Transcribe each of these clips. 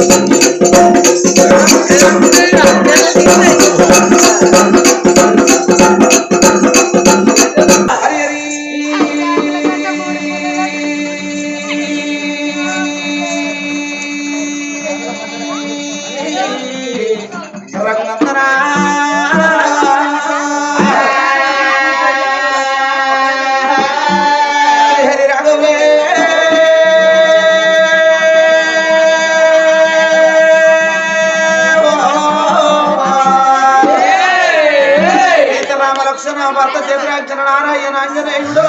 హరి రాఘవే రామ లక్షణ భర్త చంద్రాంజన నారాయణ ఆంజనేయుడు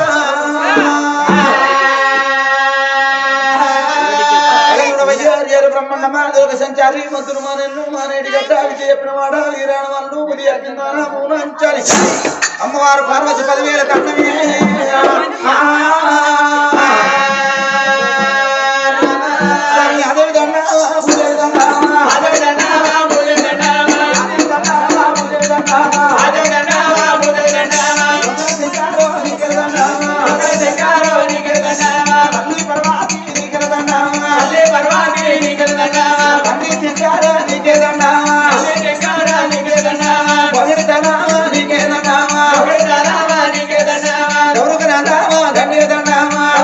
బ్రహ్మణ మాధవ సంచారి మంత్రులు మానెన్ను మానేటి గడ్డ విజయ చెప్పిన వాడ వీరాణ వాళ్ళు ఉదయ మూనంచాలి అమ్మవారు పార్వతి పదివేల కట్నమే అదేవిధంగా నీకే దండామా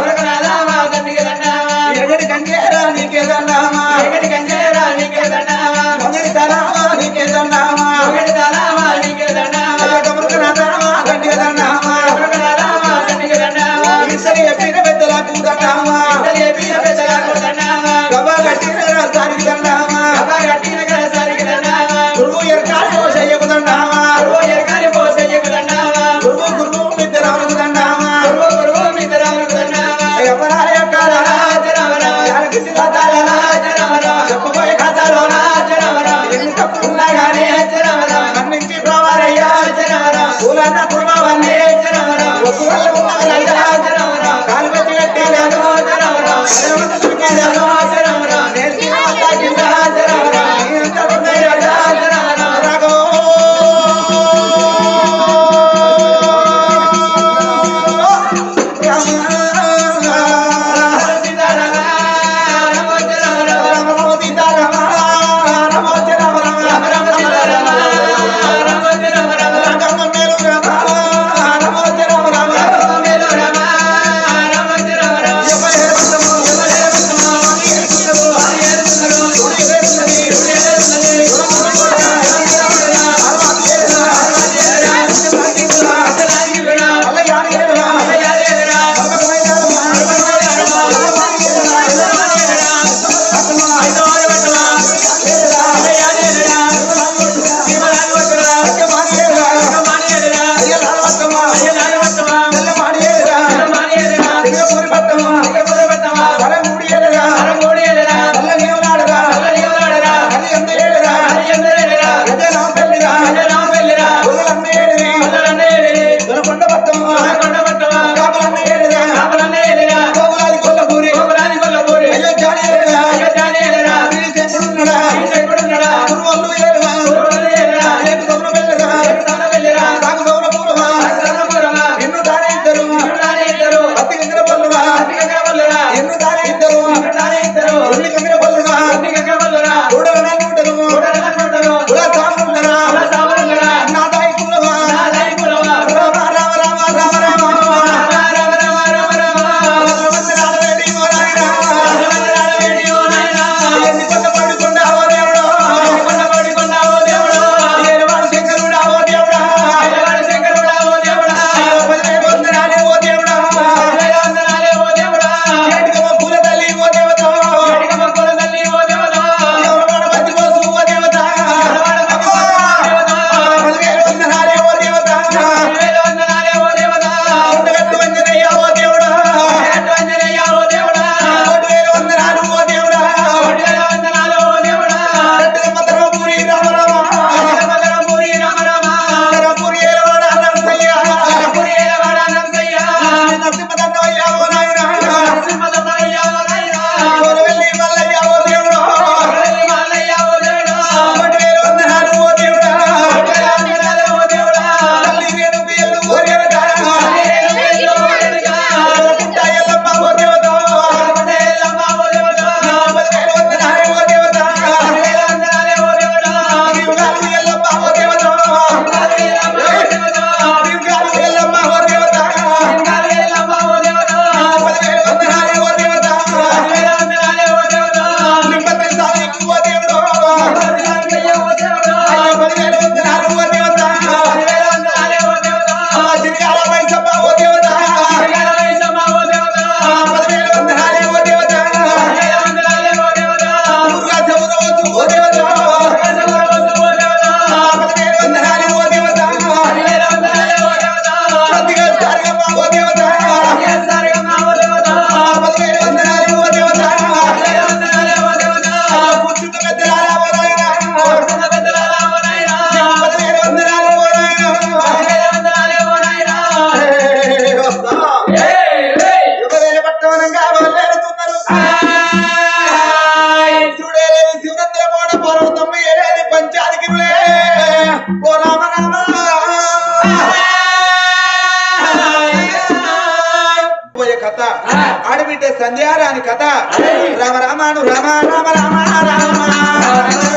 సంధ్యారాని కథ రామ రామాను రామ రామ రామ రామ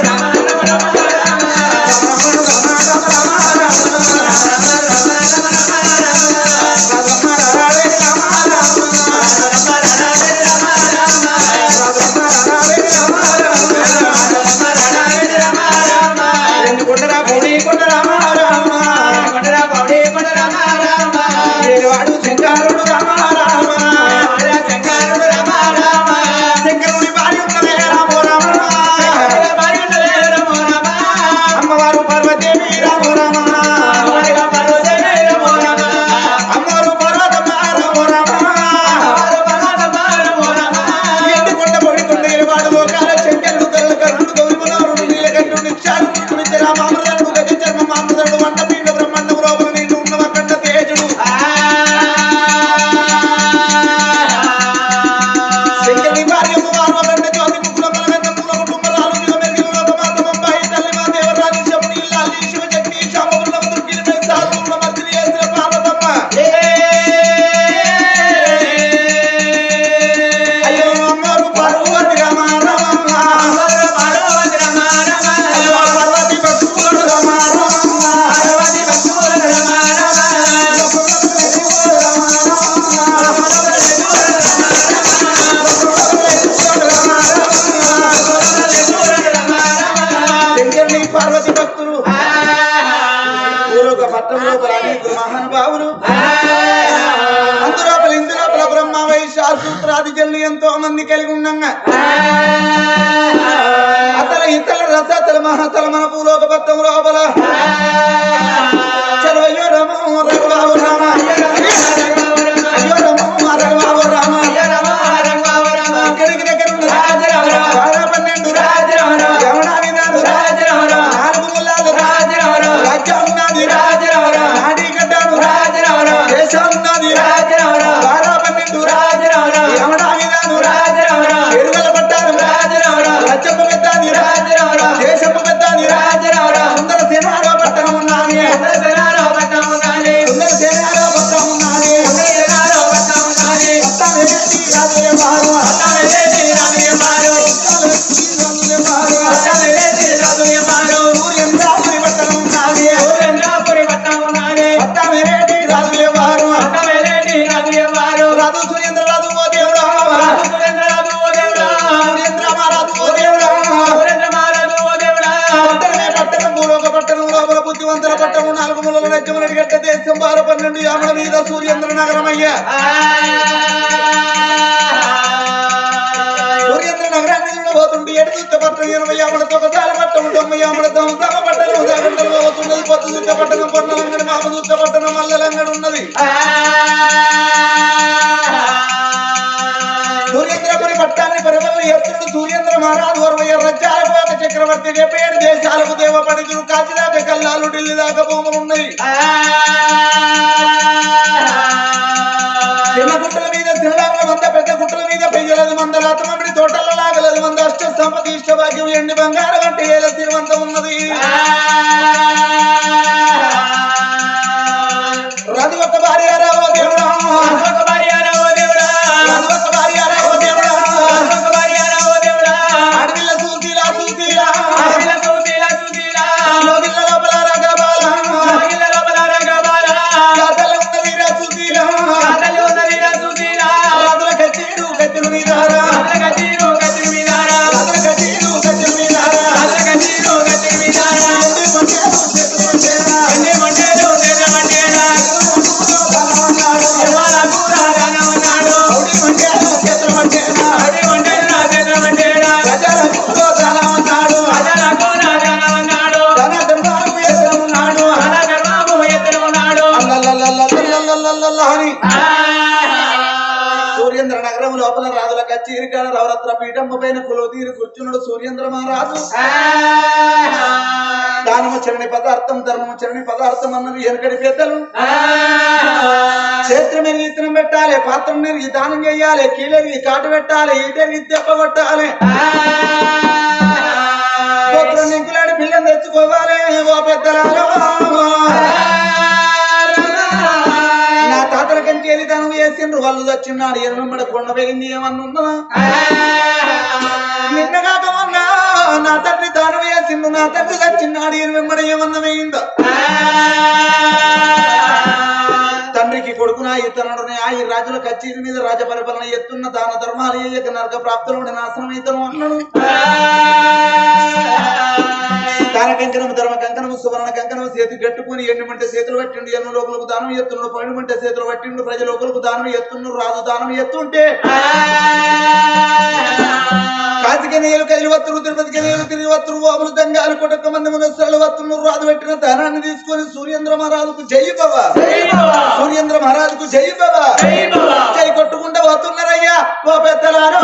కొండరా పౌడి కొండ రామ రామ ఏడువాడు శంకరుడు రామ రామ శంకరుని భార్య ఉన్నదే రామ రామ అమ్మవారు పార్వతీదేవి రామ రామ అమ్మవారు పార్వతమ్మ రామ రామ ఎండి కొండ పొడి కొండ ఏడువాడు లోకాల శంకరుడు కరుడు కరుడు గౌరి మనోహరుడు నీలకంఠుడు నిత్యాడు నిత్య రామామృతుడు గజ చర్మ మామృతుడు వంట పీఠ బ్రహ్మాండం లోపల నిండు ఉన్న అఖండ తేజుడు శంకరుని భార్య అమ్మవారు అఖండ జ్యోతి ముక్కుల బలగంధ మూల కుటుంబరాలు యుగ మెరుగు లోకమాత ముంబాయి తల్లి మా దేవరాజు శముని లాలి శివశక్తి శామగుండం దుర్గిలి మెస్తాలు ఉన్న మధ్యని ఏసిన పార్వతమ్మ అయ్యో అమ్మవారు పార్వతి రామ రామ అయ్యో పార్వతి భక్తులు రామ శంకరుని పార్వతి భక్తులు పూర్వక పట్టం లోపల అనేక మహానుభావులు అందులోపల ఇందులోపల బ్రహ్మ వైశాసూత్రాది జల్లు ఎంతో మంది కలిగి ఉండంగా అతల ఇతల రసతల మహతల మన భూలోక పట్టం లోపల చలవయ్యో రమో రఘుబాబు రామ అయ్యో రమో రఘుబాబు రామ ఇక్కడికి దగ్గర ఉన్న బాగా పన్నెండు యమునా వినాడు నాలుగు ముల్లాలు రాజ్యం ఉన్నది నాడీ గడ్డాడు దేశం ఉన్నది బాగా పన్నెండు యమునా వినాడు ఎరుగల పట్టారు రాజ్యపు పెద్దాది దేశపు పెద్దాది సుందర సేనారో పట్టణం ఉన్నది సుందర సేనారో పట్టణం ఉన్నది పట్టణమేంటి రాజులే మారు రాజులే మారు సూర్యం రాజుని పట్టణం ఉన్నది పట్టమేంటి రాజులే మారు రాజు సురేంద్ర రాజు ఓ దేవుడా సురేంద్ర మహారాజు ఓ దేవుడా పట్టణమే పట్టణం భూలోక పట్టణం లోపల బుద్ధివంతుల పట్టణం నాలుగు మూలల నచ్చమనడి గట్ట దేశం బార పన్నెండు యామల మీద సూర్యేంద్ర నగరం అయ్యా సూర్యేంద్ర నగరాన్ని చూడబోతుంటే ఎటు చుట్ట పట్టణం ఎనభై యామల తొకసాల పట్టణం తొంభై యామల తమ పట్టణం జాగంటలు పోతున్నది పొత్తు చుట్ట పట్టణం పొన్నలంగడి మామ చుట్ట పట్టణం మల్లలంగడి ఉన్నది సూర్యేంద్రపురి పట్టాన్ని పరిమళ ఎత్తుడు సూర్యేంద్ర మహారాజు వరవయ్య రజ్జాల పోక చక్రవర్తి చెప్పేడు దేశాలకు దేవ పడితులు కాచిదాకా కల్లాలు ఢిల్లీ దాకా భూములు ఉన్నాయి చిన్న గుట్టల మీద తినడానికి మంద పెద్ద గుట్టల మీద పెయ్యలది మంద రాతమమిడి తోటల లాగలది మంద అష్ట సంపద ఇష్ట భాగ్యం ఎండి బంగారం అంటే ఏల తిరువంతం ఉన్నది రది ఒక భార్య రావో దేవుడా రది ఒక భార్య రావో దేవుడా అడవిల సూతిలా సూతిలా లోగిళ్ళ లోపల రగబాల గాథల ఉన్న వీర సూతిలా రాజుల కచేరు కచెరు మీదారా రాజుల కచేరు కచెరు మీదారా ఎండి మంటేరు చెట్టు మంటేరా. రౌడీ మంటేరు చేతుల మంటేరా. గజాల గుర్రో చాలా ఉన్నాడు. ధన ధర్మాలకు ఎదురు ఉన్నాడు. అల్లల్లల్లల్లల్లల్లల్లల్ల అని సూర్యేంద్ర నగరం లోపల రాజుల కచేరి కాడ రవరత్న పీఠం పైన కులో తీరు కూర్చున్నాడు సూర్యేంద్ర మహారాజు దానము చరణి పదార్థం ధర్మము చరణి పదార్థం అన్నవి వెనకడి పెద్దలు క్షేత్రం ఎరిగి ఇత్తనం పెట్టాలి పాత్రం ఎరిగి దానం చేయాలి కీలెరిగి కాటు పెట్టాలి ఈటెరిగి దెబ్బ కొట్టాలి గోత్రం నింకులాడి పిల్లని తెచ్చుకోవాలి ఓ పెద్దలారో నా తాతల కంచేరి దానం చేసిండ్రు వాళ్ళు వచ్చినాడు ఎనమిమ్మడ కొండ పోయింది ఏమన్నా ఉన్నదా నిన్న కాక మొన్న నా తండ్రి దానం వేసిండు నా తండ్రి చచ్చినాడు ఎనమిమ్మడ ఏమన్నా వేయిందా తండ్రికి కొడుకున ఇతనుడనే ఆ ఈ రాజుల కచేరి మీద రాజ పరిపాలన ఎత్తున్న దాన ధర్మాలు ఏయక నరక ప్రాప్తులు నాశనం ఇతను అన్నాడు దాన కంకణము ధర్మ కంకణము సువర్ణ కంకణము చేతి కట్టుకుని ఎన్నిమంటే చేతులు పట్టిండు ఎన్నో లోకులకు దానం ఎత్తున్నాడు పన్నెండు చేతులు పట్టిండు ప్రజల లోకులకు దానం ఎత్తున్నాడు రాజు దానం ఎత్తుంటే కాశీకి నీళ్ళు కదిలి వత్తురు తిరుపతికి నీళ్ళు తిరిగి వత్తురు ఓపులు దంగాలు కొట్టక మంది మునస్సులు వత్తున్నారు రాజు పెట్టిన ధనాన్ని తీసుకొని సూర్యేంద్ర మహారాజుకు జై బాబా సూర్యేంద్ర మహారాజుకు జై బాబా జై కొట్టుకుంటూ వస్తున్నారయ్యా ఓ పెద్దలారు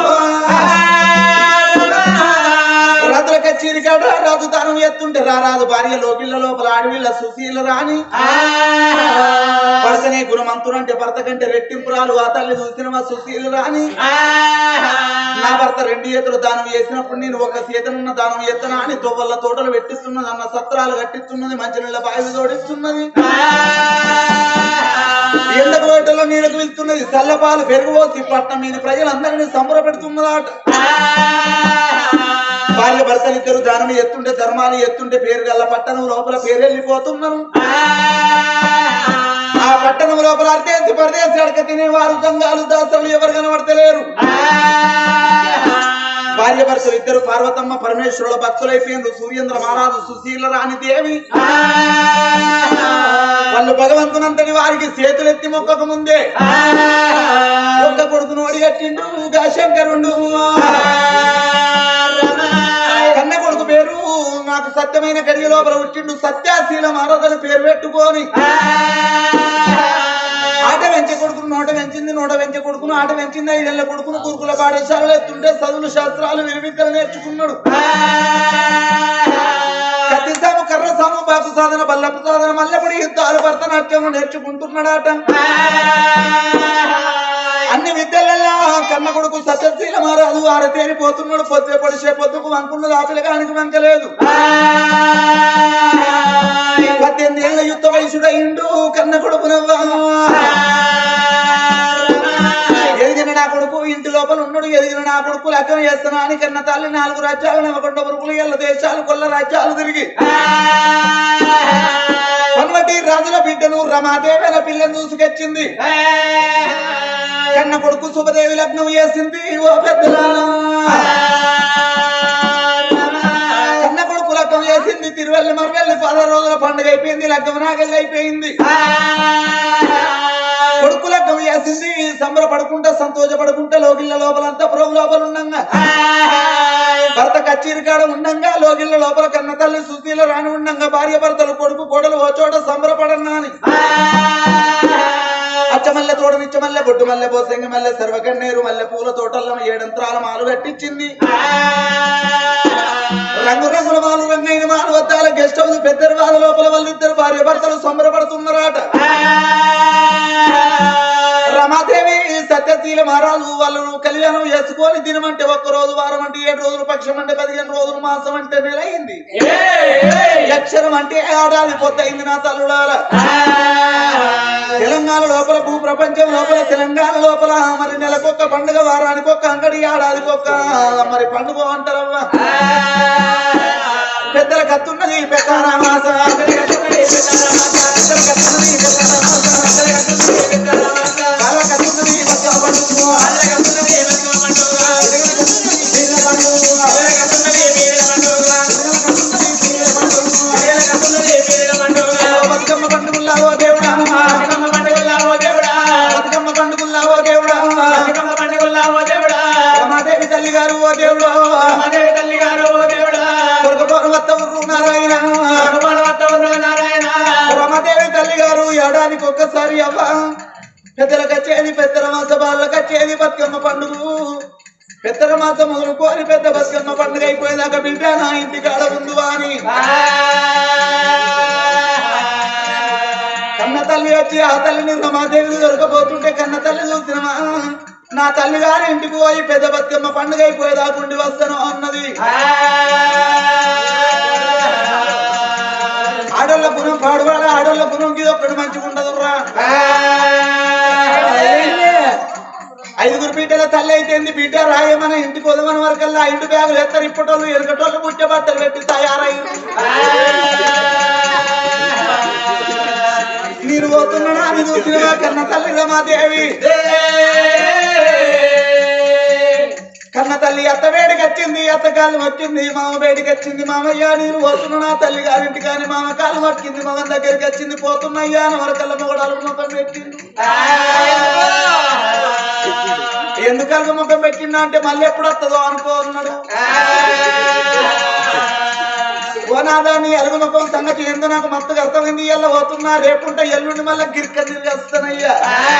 రాత్రి కచేరి కాడ రాజు దానం ఎత్తుంటే రా రాజు భార్య లోకిళ్ళ లోపల అడవిళ్ళ సుశీల రాని భర్తనే గుణమంతుడు అంటే భర్త కంటే రెట్టింపురాలు ఆ తల్లి చూసిన మా సుశీల రాని నా భర్త రెండు చేతులు దానం చేసినప్పుడు నేను ఒక చేతనున్న దానం ఎత్తనా అని తొవ్వల తోటలు పెట్టిస్తున్నది అన్న సత్రాలు కట్టిస్తున్నది మంచినీళ్ళ బాయిలు తోడిస్తున్నది ఎండకు వేటలో నీడకు వెళ్తున్నది చల్లపాలు పెరుగుపోసి పట్నం మీద ప్రజలందరినీ సంబరపెడుతున్నదాట భార్య భర్తలు ఇద్దరు దానం ఎత్తుంటే ధర్మాలు ఎత్తుంటే పేరు గల్ల పట్టణం లోపల పేరు వెళ్ళిపోతున్నారు ఆ పట్టణం లోపల అర్ధేసి పరదేశి అడక తినేవారు దొంగలు దాసలు ఎవరు కనబడతలేరు భార్య భర్తలు ఇద్దరు పార్వతమ్మ పరమేశ్వరుల భక్తులైపోయిండ్రు సూర్యేంద్ర మహారాజు సుశీల రాణి దేవి వాళ్ళు భగవంతునంతని వారికి చేతులెత్తి మొక్కక ముందే ఒక్క కొడుకును ఒడిగట్టిండు గా శంకరుండు కన్న కొడుకు పేరు నాకు సత్యమైన కడిగి లోపల పుట్టిండు సత్యాశీల మహారాజుని పేరు పెట్టుకొని ఆట వెంచ కొడుకును నోట వెంచింది నోట వెంచ కొడుకును ఆట వెంచింది ఐదేళ్ల కొడుకును గురుకుల పాఠశాలలో ఎత్తుంటే చదువులు శాస్త్రాలు విలువిద్దలు నేర్చుకున్నాడు కత్తి సాము కర్ర సాము బాపు సాధన బల్లపు సాధన మల్లెపడి యుద్ధాలు భరతనాట్యం నేర్చుకుంటున్నాడట అన్ని విద్యలలో కన్న కొడుకు సత్యశీల మహారాజు ఆరతేరిపోతున్నాడు పొద్దు పొడిచే పొద్దుకు వంకున్నది ఆ పిల్లగానికి వంకలేదు పద్దెనిమిది ఏళ్ళ యుద్ధ వయసుడయిండు కన్న కొడుకు ఎదిగిన నా కొడుకు ఇంటి లోపల ఉన్నాడు ఎదిగిన నా కొడుకు లెక్కన చేస్తున్నా అని కన్న తల్లి నాలుగు రాజ్యాలు నమ్మకొండ వరుకులు ఎల్ల దేశాలు కొల్ల రాజ్యాలు తిరిగి పన్వటి రాజుల బిడ్డను రమాదేవి పిల్లని చూసుకొచ్చింది కన్న కొడుకు శుభదేవి లగ్నం చేసింది ఓ పెద్దలారా కన్న కొడుకు లగ్నం చేసింది తిరువల్లి మరవెల్లి పదహారు రోజుల పండుగ అయిపోయింది లగ్గం నాగల్లి అయిపోయింది కొడుకు లగ్గం చేసింది సంబరపడుకుంటా సంతోషపడుకుంటా లోగిళ్ళ లోపలంతా ప్రభు లోపల ఉండంగా భర్త కచ్చేరి కాడ ఉండంగా లోగిళ్ళ లోపల కన్న తల్లి సుశీల రాని ఉండంగా భార్య భర్తలు కొడుకు కోడలు ఓ చోట సంబరపడన్నా అని అచ్చమల్లె తోట నిచ్చమల్లె బొడ్డు మల్లె పోసంగి మల్లె సర్వకన్నేరు మల్లె పూల తోటల్లో ఏడంత్రాల మాలు కట్టించింది రంగు రంగుల మాలు రంగైన మాలు వద్దాల గెస్ట్ హౌస్ పెద్దరి వాళ్ళ లోపల వాళ్ళిద్దరు భార్య భర్తలు సంబరపడుతున్నారట రమాదేవి సత్యశీల మహారాజు వాళ్ళు కళ్యాణం చేసుకొని దినమంటే ఒక్క రోజు వారం అంటే ఏడు రోజులు పక్షం అంటే పదిహేను రోజులు మాసం అంటే నెల అయింది అక్షరం అంటే ఏడాది పొద్దయింది నా తల్లుడాల తెలంగాణ లోపల భూ ప్రపంచం లోపల తెలంగాణ లోపల మరి నెలకొక్క పండుగ వారానికి ఒక్క అంగడి ఏడాదికి ఒక్క మరి పండుగ అంటారవ్వా పెద్దల కత్తున్నది పెద్ద మాస బాల కత్తున్నది బతుకమ్మ పండుగ. బతుకమ్మ పండుగల్లా ఓ దేవుడా బతుకమ్మ పండుగల్లా ఓ దేవుడా రమాదేవి తల్లి గారు ఓ దేవుడు కొరకపోరు వత్త ఉర్రు నారాయణ రమాదేవి తల్లి గారు ఏడాదికి ఒక్కసారి అవ్వ పెద్దల కచ్చేది పెద్దల మాస బాల కచ్చేది బతుకమ్మ పండుగ పెద్దల మాసం మొదలుకొని పెద్ద బతుకమ్మ పండుగ అయిపోయేదాకా బిడ్డ నా ఇంటి కాడ ఉంది అని కన్న తల్లి వచ్చి ఆ తల్లిని రమాదేవి దొరకపోతుంటే కన్న తల్లి చూసినమా నా తల్లి గారి ఇంటికి పోయి పెద్ద బతుకమ్మ పండుగ అయిపోయేదాకా ఉండి వస్తాను అన్నది ఆడోళ్ళ గుణం పాడువాడ ఆడోళ్ళ గుణం ఇది ఒక్కటి మంచిగా ఉండదు రా ఐదుగురు బిడ్డల తల్లి అయితేంది బిడ్డ రాయమని ఇంటికి వదమని వరకల్లా ఇంటి బ్యాగులు ఎత్తారు ఇప్పటోళ్ళు ఎరగటోళ్ళు పుట్టే బట్టలు పెట్టి తయారయ్యి మీరు పోతున్నాడా అని చూసిన కన్న తల్లి రమాదేవి కన్న తల్లి అత్త వేడికి వచ్చింది అత్త కాలు వచ్చింది మామ వేడికి వచ్చింది మామయ్య నేను పోతున్నా తల్లి గారింటి కానీ మామ కాలు పట్టింది మగన్ దగ్గరికి వచ్చింది పోతున్నాయ్యా అని వరకల్లా మొగడాలు ముఖం పెట్టింది ఎందుకు అలుగు ముఖం పెట్టిందా అంటే మళ్ళీ ఎప్పుడు వస్తుందో అనుకోన్నాడు ఓనాదా నీ అలుగు ముఖం సంగతి ఎందు నాకు మస్తుగా అర్థమైంది ఇవాళ పోతున్నా రేపుంటే ఎల్లుండి మళ్ళీ గిరిక తిరిగి వస్తానయ్యా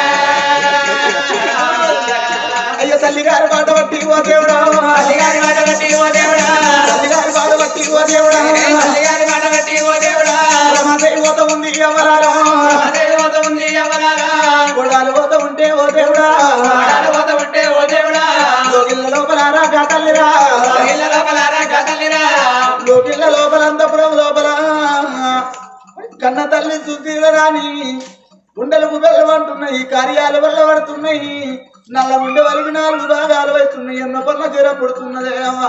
అయ్యో తల్లి గారి బాట పట్టి ఓ దేవుడా తల్లి గారి బాట పట్టి ఓ దేవుడా తల్లి గారి బాట పట్టి ఓ దేవుడా తల్లి గారి బాట పట్టి ఓ దేవుడా రమాదేవి పోత ఉంది ఎవరారా రమాదేవి పోత ఉంది ఎవరారా గొడాలు పోత ఉంటే ఓ దేవుడా గొడాలు పోత ఉంటే ఓ దేవుడా లోకిళ్ళ లోపలారా గాతల్లిరా లోకిళ్ళ లోపలారా గాతల్లిరా లోకిళ్ళ లోపల అంతపురం లోపల కన్న తల్లి సుధీర రాని గుండెలకు వెళ్ళమంటున్నాయి కార్యాలు వెళ్ళబడుతున్నాయి నల్ల ఉండే వలికి నాలుగు భాగాలు అవుతున్నాయి ఎన్న పనుల జ్వరం పుడుతున్నదేమా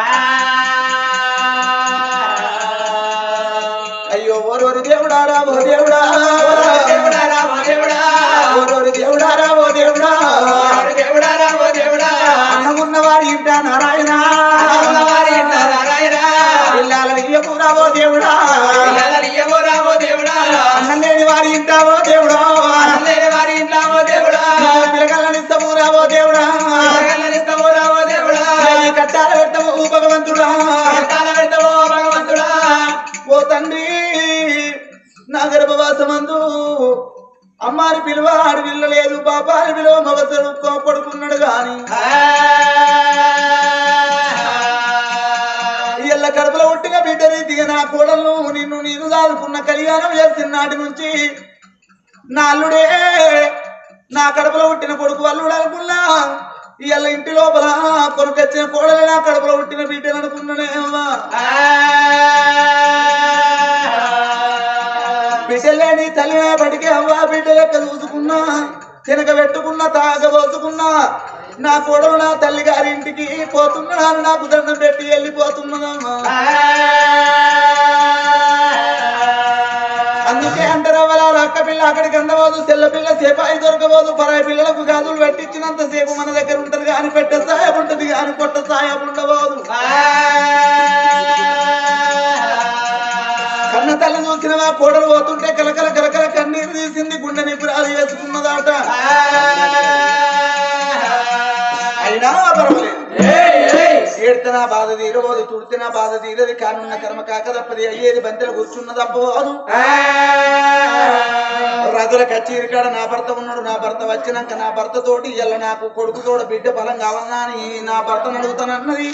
అయ్యో ఓరోరి దేవుడారా ఓ దేవుడా దేవుడారా ఓ దేవుడా ఓరోరి దేవుడారా ఓ దేవుడా దేవుడారా ఓ దేవుడా అన్నమున్నవారి ఇంట నారాయణ అన్నమున్నవారి ఇంట నారాయణ పిల్లల ఇయ్యకురా ఓ దేవుడా పిల్లల ఇయ్యకురా ఓ దేవుడా అన్నం లేని వారి ఇంట ఓ దేవుడా అన్నం లేని వారి ఇంట ఓ దేవుడా పిల్లగల్లనిస్తమురా ఓ దేవుడా పిల్లగల్లనిస్తమురా ఓ దేవుడా కట్టాల పెట్టవు భగవంతుడా కట్టాల పెట్టవు భగవంతుడా ఓ తండ్రి నా గర్భవాసమందు అమ్మారి పిలువ ఆడి పిల్లలేదు పాపారి పిలువ మగతలు పడుకున్నాడు గాని ఇళ్ళ కడుపులో పుట్టిన బిడ్డ రీతిగా నా కోడలను నిన్ను నేను దాదుకున్న కళ్యాణం చేసిన నాటి నుంచి నా అల్లుడే నా కడుపులో పుట్టిన కొడుకు అల్లుడు అనుకున్నా ఇళ్ళ ఇంటి లోపల కొనుకొచ్చిన కోడలే నా కడుపులో పుట్టిన బిడ్డను అనుకున్నానేమా బిడ్డలేని తల్లి నా బడికి అవ్వా బిడ్డ లెక్క చూసుకున్నా తినక పెట్టుకున్నా తాగబోసుకున్నా నా కొడుకు నా తల్లి గారి ఇంటికి పోతున్నాను నాకు దండం పెట్టి వెళ్ళిపోతున్నదమ్మా అందుకే అంటారవ్వలా అక్క పిల్ల అక్కడికి అందబోదు తెల్ల పిల్ల సేపాయి దొరకబోదు పరాయి పిల్లలకు గాజులు పెట్టించినంత సేపు మన దగ్గర ఉంటది కానీ పెట్ట సాయం ఉంటది కానీ కొట్ట సాయం ఉండబోదు కన్న తల్లి చూసినవా కోడలు పోతుంటే కలకల కలకల కన్నీరు తీసింది గుండె నిపురాలు వేసుకున్నదాట అయినా పర్వాలేదు ఏడ్తనా బాధ తీరబోదు తుడితేనా బాధ తీరది కానున్న కర్మ కాక తప్పది అయ్యేది బంతెలు కూర్చున్న తప్పబోదు రజుల కచేరి కాడ నా భర్త ఉన్నాడు నా భర్త వచ్చినాక నా భర్త తోటి ఇలా నాకు కొడుకు తోడ బిడ్డ బలం కావాలన్నా అని నా భర్తను అడుగుతానన్నది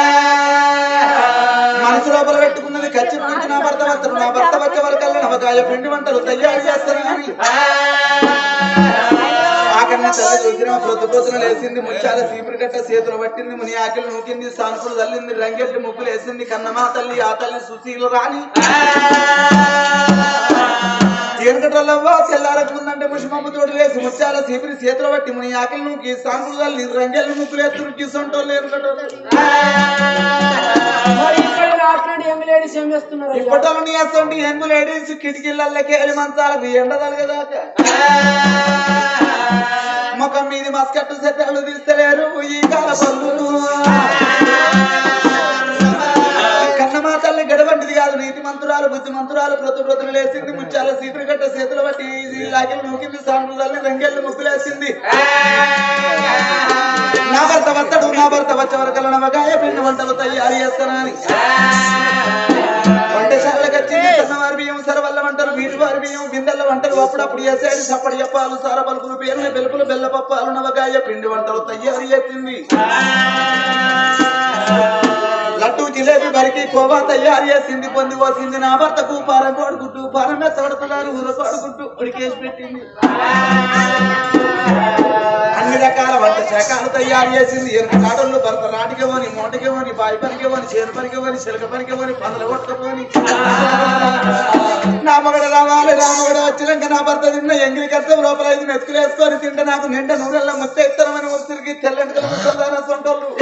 మనసు లోపల పెట్టుకున్నది ఖచ్చితంగా నుంచి నా భర్త వస్తారు నా భర్త వచ్చే వరకల్లా నవకాయ పిండి వంటలు తయారు చేస్తాను అని ఆకన్న తల్లి చూసిన పొద్దు పొద్దున లేసింది ముచ్చాల సీపురు గట్ట చేతులు పట్టింది ముని ఆకలి నూకింది సానుకులు తల్లింది రంగెట్టి ముగ్గులు వేసింది కన్నమా తల్లి ఆ తల్లి సుశీల రాని చీరకట్రలవ్వా తెల్లారకు ముందంటే ముషిమమ్మ తోడు వేసి ముచ్చాల సీపురి చేతులు పట్టి ముని ఆకలి నూకి సానుకులు తల్లి రంగెల్లి ముగ్గులు ఎత్తురు కిసంటోళ్ళు ఎరుకటోళ్ళు మరి ఇక్కడ అట్లాంటి ఏమి లేడీస్ ఏం చేస్తున్నారు అయ్యా? ఇప్పటోళ్ళు నీ అసంటి ఎంగు లేడీస్ కిటికీలకి వెళ్ళి మంచాలకు ఎండ తలగదాకా ముఖం మీది మస్కట్టు సెట్టలు తీస్తలేరు ఈ కాల పళ్ళు కన్నమా తల్లి గడవంటిది కాదు నీతి మంత్రాలు బుద్ధి మంత్రాలు ప్రతి ప్రతులు లేసింది ముచ్చాల సీపురు గట్ట చేతులు బట్టి లాగిలు నూకింది సాండ్రు తల్లి రంగెళ్ళు ముగ్గులేసింది నా భర్త వత్తడు నా భర్త వచ్చే వరకు నవగాయ పిండి వంటలు తయారు చేస్తానని వంటశాలకు వచ్చింది సన్నవారి బియ్యం సరవల్ల వంటలు వీటి వారి బియ్యం బిందెల్ల వంటలు అప్పుడప్పుడు వేసేది చప్పటి చెప్పాలు సార పలుకులు పేరుని బెలుపులు బెల్ల పప్పాలు నవగాయ పిండి వంటలు తయారు చేసింది లడ్డు జిలేబీ బరికి కోవా తయారు చేసింది పొంది పోసింది నా భర్తకు పారం కొడుకుంటూ పారం మెత్తబడుతున్నారు ఊర కొడుకుంటూ ఉడికేసి పెట్టింది అన్ని రకాల వంట శాఖలు తయారు చేసింది ఎరుక కాడళ్ళు భర్త నాటికి పోని మోటకి పోని బాయి పనికి పోని చేను పనికి పోని చిలక పనికి పోని పందల కొట్టుకపోని నా మగడ రావాలి రాముడు వచ్చినాక నా భర్త తిన్న ఎంగిలి కష్టం లోపల ఐదు మెతుకులు వేసుకొని తింటే నాకు నిండా నూనెల్లో ముత్త ఇస్తారమని ముత్తిరికి తెల్లంటి ముసల్దాన సొంటోళ్ళు